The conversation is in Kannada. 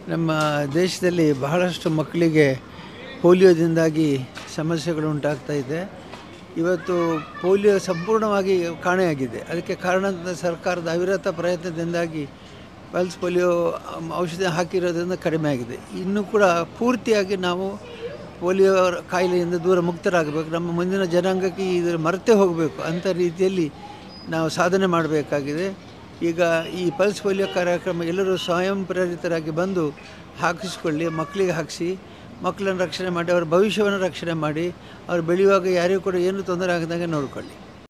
ನಮ್ಮ ದೇಶದಲ್ಲಿ ಬಹಳಷ್ಟು ಮಕ್ಕಳಿಗೆ ಪೋಲಿಯೋದಿಂದಾಗಿ ಸಮಸ್ಯೆಗಳು ಉಂಟಾಗ್ತಾ ಇದೆ ಇವತ್ತು ಪೋಲಿಯೋ ಸಂಪೂರ್ಣವಾಗಿ ಕಾಣೆಯಾಗಿದೆ ಅದಕ್ಕೆ ಕಾರಣ ಅಂತ ಸರ್ಕಾರದ ಅವಿರತ ಪ್ರಯತ್ನದಿಂದಾಗಿ ಪಲ್ಸ್ ಪೋಲಿಯೋ ಅಮ್, ಔಷಧಿ ಹಾಕಿರೋದ್ರಿಂದ ಕಡಿಮೆ ಆಗಿದೆ ಇನ್ನೂ ಕೂಡ ಪೂರ್ತಿಯಾಗಿ ನಾವು ಪೋಲಿಯೋ ಕಾಯಿಲೆಯಿಂದ ದೂರ ಮುಕ್ತರಾಗಬೇಕು ನಮ್ಮ ಮುಂದಿನ ಜನಾಂಗಕ್ಕೆ ಇದರ ಮರೆತೇ ಹೋಗಬೇಕು ಅಂಥ ರೀತಿಯಲ್ಲಿ ನಾವು ಸಾಧನೆ ಮಾಡಬೇಕಾಗಿದೆ ಈಗ ಈ ಪಲ್ಸ್ ಪೋಲಿಯೋ ಕಾರ್ಯಕ್ರಮ ಎಲ್ಲರೂ ಸ್ವಯಂ ಪ್ರೇರಿತರಾಗಿ ಬಂದು ಹಾಕಿಸ್ಕೊಳ್ಳಿ ಮಕ್ಕಳಿಗೆ ಹಾಕಿಸಿ ಮಕ್ಕಳನ್ನು ರಕ್ಷಣೆ ಮಾಡಿ ಅವರ ಭವಿಷ್ಯವನ್ನು ರಕ್ಷಣೆ ಮಾಡಿ ಅವ್ರು ಬೆಳೆಯುವಾಗ ಯಾರಿಗೂ ಕೂಡ ಏನೂ ತೊಂದರೆ ಆಗದಂಗೆ ನೋಡಿಕೊಳ್ಳಿ